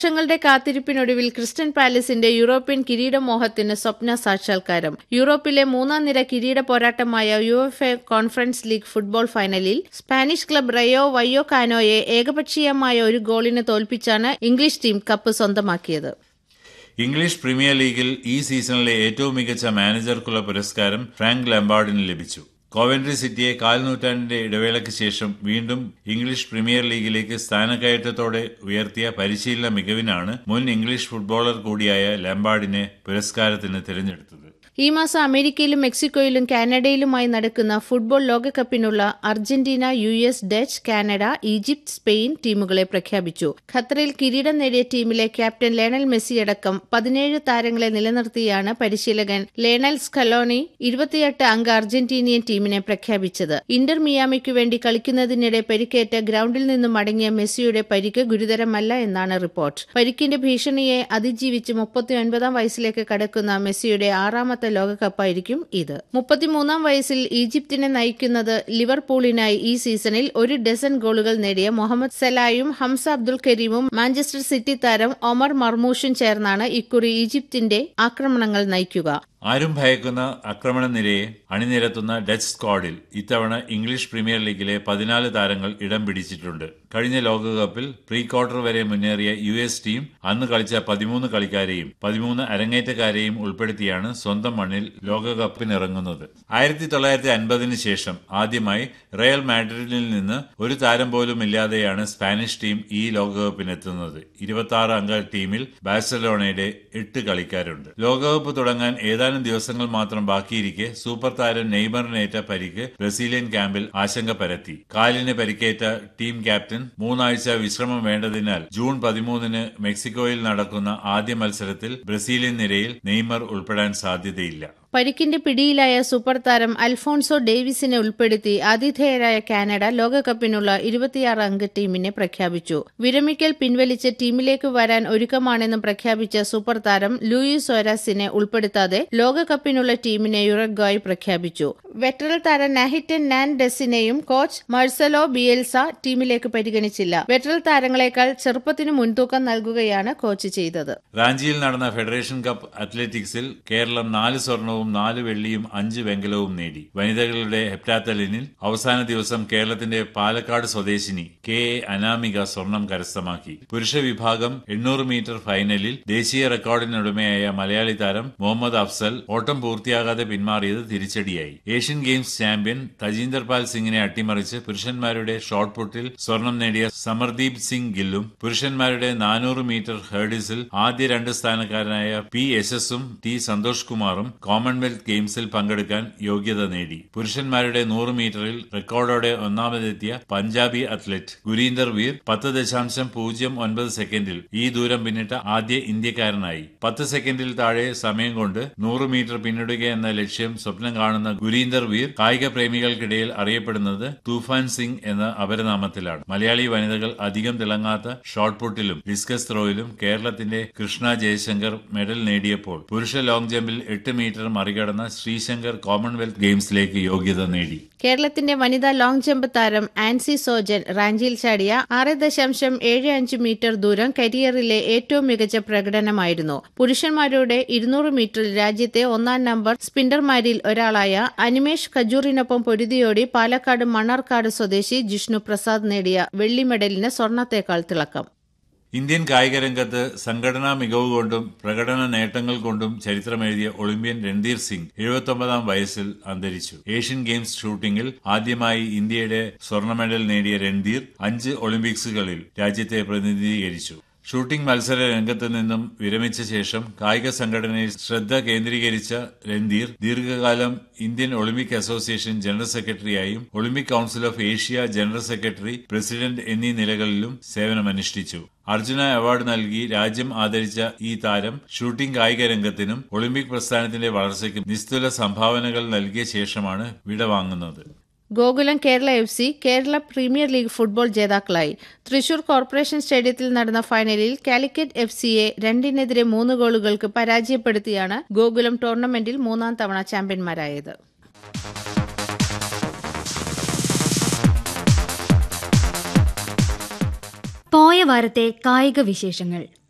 വർഷങ്ങളുടെ കാത്തിരിപ്പിനൊടുവിൽ Kristen പാലസിന്റെ European കിരീടമോഹത്തിന് സ്വപ്ന സാക്ഷാത്കാരം യൂറോപ്പിലെ മൂന്നാം നിര കിരീട പോരാട്ടമായ U F A conference league football ഫൈനലിൽ സ്പാനിഷ് ക്ലബ് റയോ വയ്യോ കാനോയെ ഏകപക്ഷീയമായ ഒരു ഗോളിന് തോൽപ്പിച്ചാണ് ഇംഗ്ലീഷ് ടീം കപ്പ് സ്വന്തമാക്കിയത് ഇംഗ്ലീഷ് പ്രീമിയർ ലീഗിൽ ഈ സീസണിലെ ഏറ്റവും മികച്ച മാനേജർക്കുള്ള പുരസ്കാരം ഫ്രാങ്ക് ലംബാർഡിന് ലഭിച്ചു കോവൻട്രി സിറ്റിയെ കാൽനൂറ്റാണ്ടിന്റെ ഇടവേളയ്ക്ക് ശേഷം വീണ്ടും ഇംഗ്ലീഷ് പ്രീമിയർ ലീഗിലേക്ക് സ്ഥാനക്കയറ്റത്തോടെ ഉയർത്തിയ പരിശീലന മികവിനാണ് മുൻ ഇംഗ്ലീഷ് ഫുട്ബോളർ കൂടിയായ ലംബാർഡിനെ പുരസ്കാരത്തിന് തിരഞ്ഞെടുത്തത് ഈ മാസം അമേരിക്കയിലും മെക്സിക്കോയിലും കാനഡയിലുമായി നടക്കുന്ന ഫുട്ബോൾ ലോകകപ്പിനുള്ള Argentina U S Dutch Canada Egypt Spain ടീമുകളെ പ്രഖ്യാപിച്ചു ഖത്തറിൽ കിരീടം നേടിയ ടീമിലെ ക്യാപ്റ്റൻ ലേണൽ മെസ്സി അടക്കം പതിനേഴ് താരങ്ങളെ നിലനിർത്തിയാണ് പരിശീലകൻ ലേണൽ സ്കലോണി ഇരുപത്തിയെട്ട് അംഗ അർജന്റീനിയൻ ടീമിനെ പ്രഖ്യാപിച്ചത് ഇന്റർ മിയാമിക്കു വേണ്ടി കളിക്കുന്നതിനിടെ പരിക്കേറ്റ് ഗ്രൌണ്ടിൽ നിന്നും മടങ്ങിയ മെസ്സിയുടെ പരിക്ക് ഗുരുതരമല്ല എന്നാണ് റിപ്പോർട്ട് പരിക്കിന്റെ ഭീഷണിയെ അതിജീവിച്ച് മുപ്പത്തിയൊൻപതാം വയസ്സിലേക്ക് കടക്കുന്ന മെസ്സിയുടെ ആറാമത്തെ ലോകകപ്പായിരിക്കും ഇത് മുപ്പത്തിമൂന്നാം വയസ്സിൽ ഈജിപ്തിനെ നയിക്കുന്നത് ലിവർപൂളിനായി ഈ സീസണിൽ ഒരു ഡസൻ ഗോളുകൾ നേടിയ മുഹമ്മദ് സലായും ഹംസ അബ്ദുൽ കരീമും മാഞ്ചസ്റ്റർ സിറ്റി താരം ഒമർ മർമൂഷും ചേർന്നാണ് ഇക്കുറി ഈജിപ്തിന്റെ ആക്രമണങ്ങൾ നയിക്കുക ആരും ഭയക്കുന്ന ആക്രമണ നിരയെ അണിനിരത്തുന്ന ഡച്ച് സ്ക്വാഡിൽ ഇത്തവണ ഇംഗ്ലീഷ് പ്രീമിയർ ലീഗിലെ പതിനാല് താരങ്ങൾ ഇടം പിടിച്ചിട്ടുണ്ട് കഴിഞ്ഞ ലോകകപ്പിൽ പ്രീ ക്വാർട്ടർ വരെ മുന്നേറിയ യു എസ് ടീം അന്ന് കളിച്ച പതിമൂന്ന് കളിക്കാരെയും പതിമൂന്ന് അരങ്ങേറ്റക്കാരെയും ഉൾപ്പെടുത്തിയാണ് സ്വന്തം മണ്ണിൽ ലോകകപ്പിനിറങ്ങുന്നത് ആയിരത്തി തൊള്ളായിരത്തി അൻപതിന് ശേഷം ആദ്യമായി റയൽ മാഡ്രിഡിൽ നിന്ന് ഒരു താരം പോലും ഇല്ലാതെയാണ് സ്പാനിഷ് ടീം ഈ ലോകകപ്പിനെത്തുന്നത് ഇരുപത്തി ആറ് അംഗ ടീമിൽ ബാഴ്സലോണയുടെ എട്ട് കളിക്കാരുണ്ട് ലോകകപ്പ് തുടങ്ങാൻ ഏതാനും ദിവസങ്ങൾ മാത്രം ബാക്കിയിരിക്കെ സൂപ്പർ താരം നെയ്മറിനേറ്റ പരിക്ക് ബ്രസീലിയൻ ക്യാമ്പിൽ ആശങ്ക പരത്തി കാലിന് പരിക്കേറ്റ ടീം ക്യാപ്റ്റൻ മൂന്നാഴ്ച വിശ്രമം വേണ്ടതിനാൽ ജൂൺ പതിമൂന്നിന് മെക്സിക്കോയിൽ നടക്കുന്ന ആദ്യ മത്സരത്തിൽ ബ്രസീലിയൻ നിരയിൽ നെയ്മർ ഉൾപ്പെടാൻ സാധ്യതയില്ല പരിക്കിന്റെ പിടിയിലായ സൂപ്പർ താരം അൽഫോൺസോ ഡേവിസിനെ ഉൾപ്പെടുത്തി ആതിഥേയരായ കാനഡ ലോകകപ്പിനുള്ള ഇരുപത്തിയാറ് അംഗ ടീമിനെ പ്രഖ്യാപിച്ചു വിരമിക്കൽ പിൻവലിച്ച് ടീമിലേക്ക് വരാൻ ഒരുക്കമാണെന്നും പ്രഖ്യാപിച്ച സൂപ്പർ താരം ലൂയിസ് സോരാസിനെ ഉൾപ്പെടുത്താതെ ലോകകപ്പിനുള്ള ടീമിനെ യുറഗ്വായ് പ്രഖ്യാപിച്ചു വെറ്ററൽ താരം നാഹിറ്റൻ നാൻ ഡെസിനെയും കോച്ച് മർസലോ ബിയൽസ ടീമിലേക്ക് പരിഗണിച്ചില്ല വെറ്ററൽ താരങ്ങളെക്കാൾ ചെറുപ്പത്തിന് മുൻതൂക്കം നൽകുകയാണ് കോച്ച് ചെയ്തത് റാഞ്ചിയിൽ നടന്ന ഫെഡറേഷൻ കപ്പ് അത്ലറ്റിക്സിൽ കേരളം നാല് സ്വർണവും നാല് വെള്ളിയും അഞ്ച് വെങ്കലവും നേടി വനിതകളുടെ ഹെപ്റ്റാത്തലിനിൽ അവസാന ദിവസം കേരളത്തിന്റെ പാലക്കാട് സ്വദേശിനി കെ എ അനാമിക സ്വർണം കരസ്ഥമാക്കി പുരുഷ വിഭാഗം എണ്ണൂറ് മീറ്റർ ഫൈനലിൽ ദേശീയ റെക്കോർഡിനുടമയായ മലയാളി താരം മുഹമ്മദ് അഫ്സൽ ഓട്ടം പൂർത്തിയാകാതെ പിന്മാറിയത് തിരിച്ചടിയായി ഏഷ്യൻ ഗെയിംസ് ചാമ്പ്യൻ തജീന്ദർ പാൽ സിംഗിനെ അട്ടിമറിച്ച് പുരുഷന്മാരുടെ ഷോട്ട് പുട്ടിൽ സ്വർണം നേടിയ സമർദീപ് സിംഗ് ഗില്ലും പുരുഷന്മാരുടെ നാനൂറ് മീറ്റർ ഹേർഡിസിൽ ആദ്യ രണ്ട് സ്ഥാനക്കാരനായ പി യശസ്സും ടി സന്തോഷ് കുമാറും കോമൺവെൽത്ത് ഗെയിംസിൽ പങ്കെടുക്കാൻ യോഗ്യത നേടി പുരുഷന്മാരുടെ നൂറ് മീറ്ററിൽ റെക്കോർഡോടെ ഒന്നാമതെത്തിയ പഞ്ചാബി അത്ലറ്റ് ഗുരീന്ദർ വീർ പത്ത് ദശാംശം പൂജ്യം ഒൻപത് സെക്കൻഡിൽ ഈ ദൂരം പിന്നിട്ട ആദ്യ ഇന്ത്യക്കാരനായി പത്ത് സെക്കൻഡിൽ താഴെ സമയം കൊണ്ട് നൂറ് മീറ്റർ പിന്നിടുക എന്ന ലക്ഷ്യം സ്വപ്നം കാണുന്ന ഗുരീന്ദർ വീർ കായിക പ്രേമികൾക്കിടയിൽ അറിയപ്പെടുന്നത് തൂഫാൻ സിംഗ് എന്ന അപരനാമത്തിലാണ് മലയാളി വനിതകൾ അധികം തിളങ്ങാത്ത ഷോട്ട് പുട്ടിലും ഡിസ്കസ് ത്രോയിലും കേരളത്തിന്റെ കൃഷ്ണ ജയശങ്കർ മെഡൽ നേടിയപ്പോൾ പുരുഷ ലോങ് ജമ്പിൽ എട്ട് മീറ്റർ മറികടന്ന ശ്രീശങ്കർ കോമൺവെൽത്ത് ഗെയിംസിലേക്ക് യോഗ്യത നേടി കേരളത്തിന്റെ വനിതാ ലോങ് ജമ്പ് താരം ആൻസി സോജൻ റാഞ്ചിയിൽ ചാടിയ ആറ് ദശാംശം ഏഴ് അഞ്ച് മീറ്റർ ദൂരം കരിയറിലെ ഏറ്റവും മികച്ച പ്രകടനമായിരുന്നു പുരുഷന്മാരുടെ ഇരുന്നൂറ് മീറ്ററിൽ രാജ്യത്തെ ഒന്നാം നമ്പർ സ്പിന്നർമാരിൽ ഒരാളായ അനിമേഷ് ഖജൂറിനൊപ്പം പൊരുതിയോടി പാലക്കാട് മണ്ണാർക്കാട് സ്വദേശി ജിഷ്ണു പ്രസാദ് നേടിയ വെള്ളി മെഡലിന് സ്വർണത്തേക്കാൾ തിളക്കം ഇന്ത്യൻ കായിക രംഗത്ത് സംഘടനാ മികവ് കൊണ്ടും പ്രകടന നേട്ടങ്ങൾ കൊണ്ടും ചരിത്രമെഴുതിയ ഒളിമ്പ്യൻ രൺധീർ സിംഗ് എഴുപത്തൊമ്പതാം വയസ്സിൽ അന്തരിച്ചു ഏഷ്യൻ ഗെയിംസ് ഷൂട്ടിംഗിൽ ആദ്യമായി ഇന്ത്യയുടെ സ്വർണ്ണ മെഡൽ നേടിയ രൺധീർ അഞ്ച് ഒളിമ്പിക്സുകളിൽ രാജ്യത്തെ പ്രതിനിധീകരിച്ചു ഷൂട്ടിംഗ് മത്സര രംഗത്ത് നിന്നും വിരമിച്ച ശേഷം കായിക സംഘടനയിൽ ശ്രദ്ധ കേന്ദ്രീകരിച്ച രൺധീർ ദീർഘകാലം ഇന്ത്യൻ ഒളിമ്പിക് അസോസിയേഷൻ ജനറൽ സെക്രട്ടറിയായും Olympic council of Asia general secretary president എന്നീ നിലകളിലും സേവനമനുഷ്ഠിച്ചു അർജുന അവാർഡ് നൽകി രാജ്യം ആദരിച്ച ഈ താരം ഷൂട്ടിംഗ് കായിക രംഗത്തിനും ഒളിമ്പിക് പ്രസ്ഥാനത്തിന്റെ വളർച്ചയ്ക്കും നിസ്തുല സംഭാവനകൾ നൽകിയ ശേഷമാണ് വിടവാങ്ങുന്നത് Gokulam Kerala F C Kerala premier league football ജേതാക്കളായി തൃശൂർ കോർപ്പറേഷൻ സ്റ്റേഡിയത്തിൽ നടന്ന ഫൈനലിൽ കാലിക്കറ്റ് എഫ് സിയെ രണ്ടിനെതിരെ മൂന്ന് ഗോളുകൾക്ക് പരാജയപ്പെടുത്തിയാണ് ഗോകുലം ടൂർണമെന്റിൽ മൂന്നാം തവണ ചാമ്പ്യന്മാരായത് പോയ വാരത്തെ കായിക വിശേഷങ്ങൾ